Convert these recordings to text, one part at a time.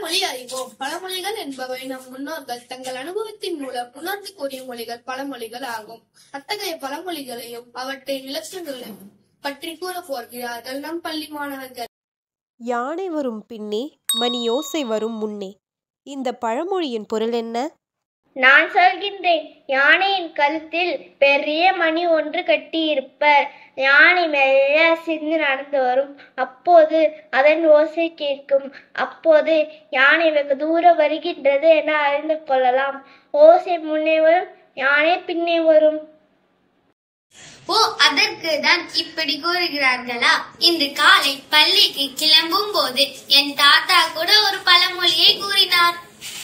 பழமொழி அறிவோம் பழமொழிகள் என்பவை நம் முன்னோர்கள் தங்கள் அனுபவத்தின் மூலம் உணர்ந்து கூறிய மொழிகள் பழமொழிகள் ஆகும் அத்தகைய பழமொழிகளையும் அவற்றின் விளக்கங்களையும் பற்றி கூற போகிறார்கள் நம் பள்ளி மாணவர்கள் யானை வரும் பின்னே மணி யோசை வரும் முன்னே இந்த பழமொழியின் பொருள் என்ன நான் சொல்கின்றேன் யானையின் கழுத்தில் பெரிய மணி ஒன்று கட்டியிருப்பர் யானை மெல்ல சிந்து நடந்து வரும் அப்போது அதன் ஓசை கேட்கும் அப்போது யானை வெகு தூரம் வருகின்றது என அறிந்து கொள்ளலாம் ஓசை முன்னே வரும் யானை பின்னே வரும் ஓ அதற்கு தான் இப்படி கூறுகிறார்களா இன்று காலை பள்ளிக்கு கிளம்பும் போது என் தாத்தா கூட ஒரு பழமொழியை கூறினார்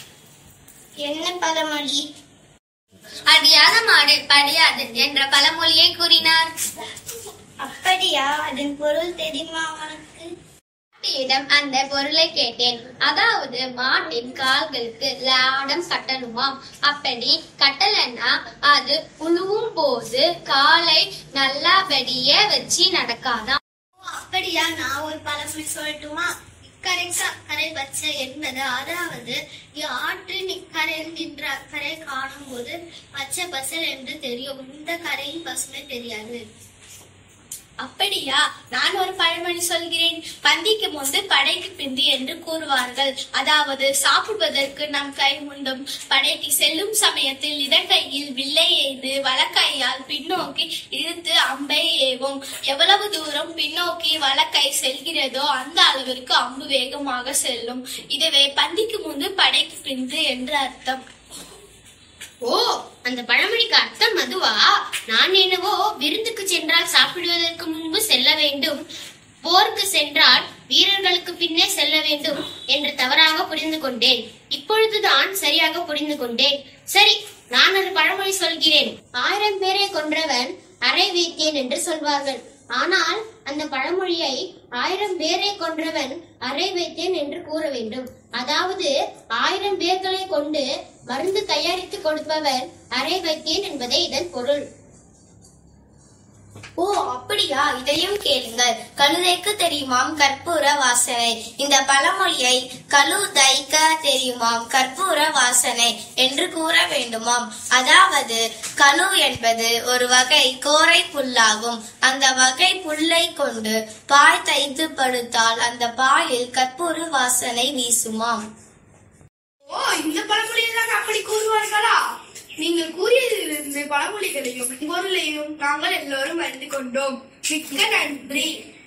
என்ன பழமொழி அடியாத மாடு படியாது என்ற பழமொழியை கூறினார் அப்படியா அதன் பொருள் தெரியுமா உனக்கு பாட்டியிடம் அந்த பொருளை கேட்டேன் அதாவது மாட்டின் கால்களுக்கு லாடம் கட்டணுமாம் அப்படி கட்டலன்னா அது உழுவும் போது காலை நல்லபடியே வச்சு நடக்காதாம் அப்படியா நான் ஒரு பழமொழி சொல்லட்டுமா இக்கரைக்கு அக்கறை பச்சை என்பது அதாவது ஆற்றின் இக்கரையில் நின்ற அக்கறை காணும் போது பச்சை பசல் என்று தெரியும் இந்த கரையின் பசுமை தெரியாது அப்படியா நான் ஒரு பழமொழி சொல்கிறேன் பந்திக்கு முன்பு படைக்கு பிந்தி என்று கூறுவார்கள் அதாவது சாப்பிடுவதற்கு நம் கை முண்டும் படைக்கு செல்லும் சமயத்தில் இடக்கையில் வில்லை எய்து வலக்கையால் பின்னோக்கி இழுத்து அம்பை ஏவும் எவ்வளவு தூரம் பின்னோக்கி வலக்கை செல்கிறதோ அந்த அளவிற்கு அம்பு வேகமாக செல்லும் இதுவே பந்திக்கு முன்பு படைக்கு பிந்து என்று அர்த்தம் ஓ அந்த பழமொழிக்கு அர்த்தம் அதுவா நான் என்னவோ விருந்துக்கு சென்றால் சாப்பிடுவதற்கு முன்பு செல்ல வேண்டும் போருக்கு சென்றால் வீரர்களுக்கு பின்னே செல்ல வேண்டும் என்று தவறாக புரிந்து கொண்டேன் இப்பொழுதுதான் சரியாக புரிந்து கொண்டேன் சரி நான் ஒரு பழமொழி சொல்கிறேன் ஆயிரம் பேரை கொன்றவன் அரை வைத்தேன் என்று சொல்வார்கள் ஆனால் அந்த பழமொழியை ஆயிரம் பேரை கொன்றவன் அரை வைத்தேன் என்று கூற வேண்டும் அதாவது ஆயிரம் பேர்களை கொண்டு மருந்து தயாரித்து கொடுப்பவர் அரை வைத்தேன் என்பதே இதன் பொருள் ஓ அப்படியா இதையும் கேளுங்கள் கழுதைக்கு தெரியுமாம் கற்பூர வாசனை இந்த பழமொழியை கழுதைக்க தெரியுமாம் கற்பூர வாசனை என்று கூற வேண்டுமாம் அதாவது கழு என்பது ஒரு வகை கோரை புல்லாகும் அந்த வகை புல்லை கொண்டு பாய் தைத்து படுத்தால் அந்த பாயில் கற்பூர வாசனை வீசுமாம் ஓ இந்த பழமொழியெல்லாம் அப்படி கூறுவார்களா நீங்கள் கூறியதிலிருந்து பழமொழிகளையும் பொருளையும் நாங்கள் எல்லோரும் அறிந்து கொண்டோம் மிக்க நன்றி